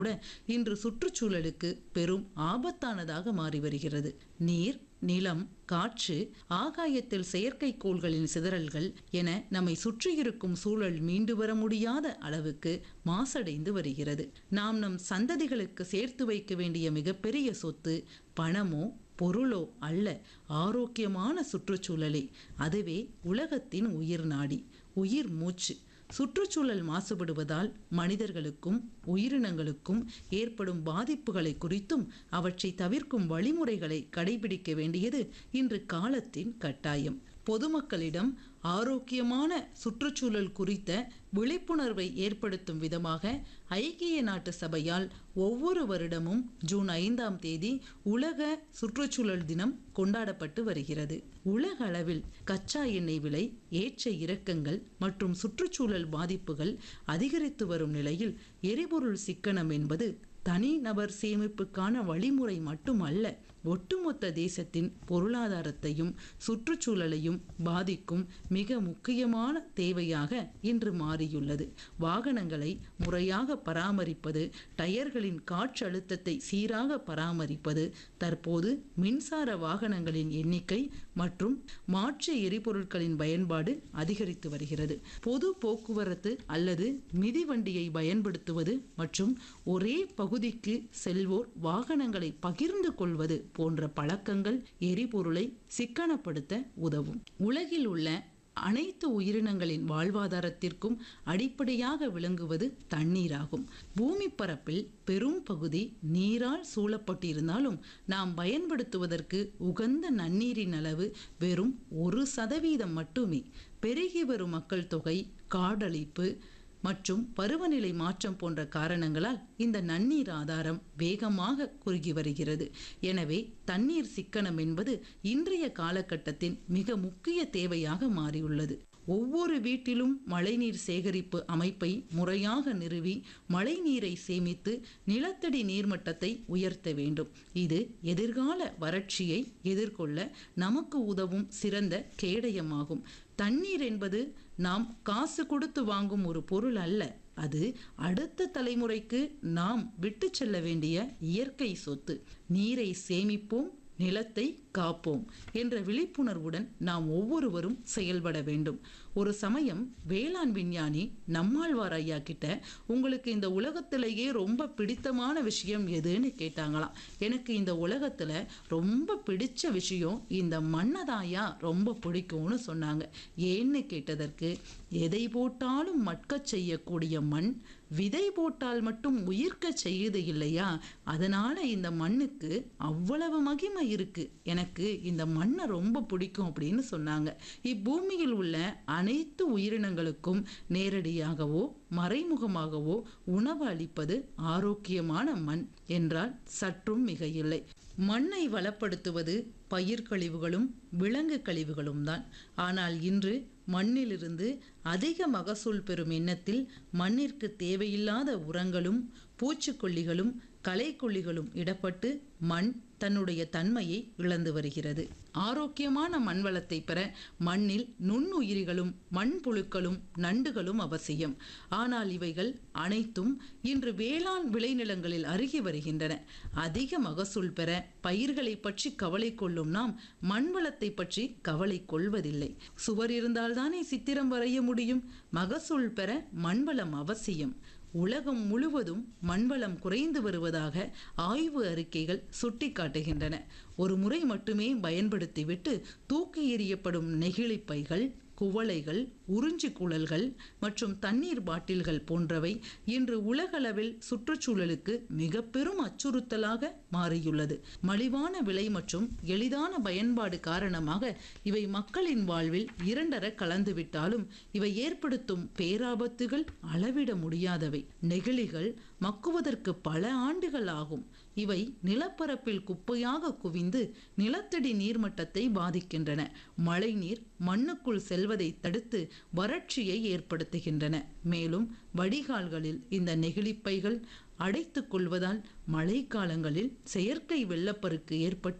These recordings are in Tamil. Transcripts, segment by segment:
கூட இன்று சுற்றுச்சூழலுக்கு பெரும் ஆபத்தானதாக மாறி வருகிறது நீர் நிலம் காற்று ஆகாயத்தில் செயற்கைக்கோள்களின் சிதறல்கள் என நம்மை சுற்றியிருக்கும் சூழல் மீண்டு வர முடியாத அளவுக்கு மாசடைந்து வருகிறது நாம் நம் சந்ததிகளுக்கு சேர்த்து வைக்க வேண்டிய மிகப்பெரிய சொத்து பணமோ பொருளோ அல்ல ஆரோக்கியமான சுற்றுச்சூழலே அதுவே உலகத்தின் உயிர் நாடி உயிர் மூச்சு சுற்றுச்சூழல் மாசுபடுவதால் மனிதர்களுக்கும் உயிரினங்களுக்கும் ஏற்படும் பாதிப்புகளை குறித்தும் அவற்றை தவிர்க்கும் வழிமுறைகளை கடைபிடிக்க வேண்டியது இன்று காலத்தின் கட்டாயம் பொதுமக்களிடம் ஆரோக்கியமான சுற்றுச்சூழல் குறித்த விழிப்புணர்வை ஏற்படுத்தும் விதமாக ஐக்கிய நாட்டு சபையால் ஒவ்வொரு வருடமும் ஜூன் ஐந்தாம் தேதி உலக சுற்றுச்சூழல் தினம் கொண்டாடப்பட்டு வருகிறது உலக அளவில் கச்சா எண்ணெய் விலை ஏற்ற இறக்கங்கள் மற்றும் சுற்றுச்சூழல் பாதிப்புகள் அதிகரித்து வரும் நிலையில் எரிபொருள் சிக்கனம் என்பது தனிநபர் சேமிப்புக்கான வழிமுறை மட்டுமல்ல ஒட்டுமொத்த தேசத்தின் பொருளாதாரத்தையும் சுற்றுச்சூழலையும் பாதிக்கும் மிக முக்கியமான தேவையாக இன்று மாறியுள்ளது வாகனங்களை முறையாக பராமரிப்பது டயர்களின் காற்றழுத்தத்தை சீராக பராமரிப்பது தற்போது மின்சார வாகனங்களின் எண்ணிக்கை மற்றும் மாற்று எரிபொருட்களின் பயன்பாடு அதிகரித்து வருகிறது பொது போக்குவரத்து அல்லது மிதிவண்டியை பயன்படுத்துவது மற்றும் ஒரே பகுதிக்கு செல்வோர் வாகனங்களை பகிர்ந்து கொள்வது போன்ற பழக்கங்கள் எரிபொருளை சிக்கனப்படுத்த உதவும் உலகில் உள்ள அனைத்து உயிரினங்களின் வாழ்வாதாரத்திற்கும் அடிப்படையாக விளங்குவது தண்ணீராகும் பூமி பரப்பில் பெரும் பகுதி நீரால் சூழப்பட்டிருந்தாலும் நாம் பயன்படுத்துவதற்கு உகந்த நன்னீரின் அளவு வெறும் ஒரு சதவீதம் மட்டுமே பெருகி வரும் மக்கள் தொகை காடழிப்பு மற்றும் பருவநிலை மாற்றம் போன்ற காரணங்களால் இந்த நன்னீர் ஆதாரம் வேகமாக குறுகி வருகிறது எனவே தண்ணீர் சிக்கனம் என்பது இன்றைய காலகட்டத்தின் மிக முக்கிய தேவையாக மாறியுள்ளது ஒவ்வொரு வீட்டிலும் மழைநீர் சேகரிப்பு அமைப்பை முறையாக நிறுவி மழைநீரை சேமித்து நிலத்தடி நீர்மட்டத்தை உயர்த்த வேண்டும் இது எதிர்கால வறட்சியை எதிர்கொள்ள நமக்கு உதவும் சிறந்த கேடயமாகும் தண்ணீர் என்பது நாம் காசு கொடுத்து வாங்கும் ஒரு பொருள் அல்ல அது அடுத்த தலைமுறைக்கு நாம் விட்டு செல்ல வேண்டிய இயற்கை சொத்து நீரை சேமிப்போம் நிலத்தை காப்போம் என்ற விழிப்புணர்வுடன் நாம் ஒவ்வொருவரும் செயல்பட வேண்டும் ஒரு சமயம் வேளாண் விஞ்ஞானி நம்மாழ்வார் ஐயா கிட்ட உங்களுக்கு இந்த உலகத்திலேயே ரொம்ப பிடித்தமான விஷயம் எதுன்னு கேட்டாங்களாம் எனக்கு இந்த உலகத்துல ரொம்ப பிடிச்ச விஷயம் இந்த மண்ணதாயா ரொம்ப பிடிக்கும்னு சொன்னாங்க ஏன்னு கேட்டதற்கு எதை போட்டாலும் மட்கச் செய்யக்கூடிய மண் விதை போட்டால் மட்டும் உயிர்க்க செய்யுது இல்லையா அதனால இந்த மண்ணுக்கு அவ்வளவு மகிமை இருக்கு எனக்கு இந்த மண்ணை ரொம்ப பிடிக்கும் அப்படின்னு சொன்னாங்க இப்பூமியில் உள்ள அனைத்து உயிரினங்களுக்கும் நேரடியாகவோ மறைமுகமாகவோ உணவு அளிப்பது ஆரோக்கியமான மண் என்றால் சற்றும் மிக இல்லை மண்ணை வளப்படுத்துவது பயிர் கழிவுகளும் விலங்கு கழிவுகளும் தான் ஆனால் இன்று மண்ணிலிருந்து அதிக மகசூல் பெறும் எண்ணத்தில் மண்ணிற்கு தேவையில்லாத உரங்களும் பூச்சிக்கொல்லிகளும் களைக்கொல்லிகளும் இடப்பட்டு மண் தன்னுடைய தன்மையை இழந்து வருகிறது ஆரோக்கியமான மண் வளத்தை பெற மண்ணில் நுண்ணுயிரிகளும் மண்புழுக்களும் நண்டுகளும் அவசியம் ஆனால் இவைகள் அனைத்தும் இன்று வேளாண் விளைநிலங்களில் அருகி வருகின்றன அதிக மகசூல் பெற பயிர்களை பற்றி கவலை கொள்ளும் நாம் மண் வளத்தை பற்றி கவலை கொள்வதில்லை சுவர் இருந்தால்தானே சித்திரம் வரைய முடியும் மகசூல் பெற மண்வளம் அவசியம் உலகம் முழுவதும் மண்வளம் குறைந்து வருவதாக ஆய்வு அறிக்கைகள் சுட்டிக்காட்டுகின்றன ஒரு முறை மட்டுமே பயன்படுத்திவிட்டு தூக்கி எறியப்படும் நெகிழி பைகள் குவளைகள் உறிஞ்சி குழல்கள் மற்றும் தண்ணீர் பாட்டில்கள் போன்றவை இன்று உலகளவில் சுற்றுச்சூழலுக்கு மிக பெரும் அச்சுறுத்தலாக மாறியுள்ளது மலிவான விலை மற்றும் எளிதான பயன்பாடு காரணமாக இவை மக்களின் வாழ்வில் இரண்டர கலந்துவிட்டாலும் இவை ஏற்படுத்தும் பேராபத்துகள் அளவிட முடியாதவை நெகிழிகள் மக்குவதற்கு பல ஆண்டுகள் ஆகும் இவை நிலப்பரப்பில் குப்பையாக குவிந்து நிலத்தடி நீர்மட்டத்தை பாதிக்கின்றன மழைநீர் மண்ணுக்குள் செல்வதை தடுத்து வறட்சியை ஏற்படுத்துகின்றன மேலும் வடிகால்களில் இந்த நெகிழிப்பைகள் அடைத்து கொள்வதால் மழைக்காலங்களில் செயற்கை வெள்ளப்பெருக்கு ஏற்பட்டு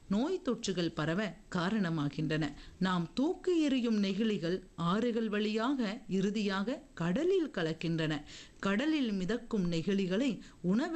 நோய் தொற்றுகள் பரவ காரணமாகின்றன நாம் தூக்கி எறியும் நெகிழிகள் ஆறுகள் வழியாக இறுதியாக கடலில் கலக்கின்றன கடலில் மிதக்கும் நெகிழிகளை உணவு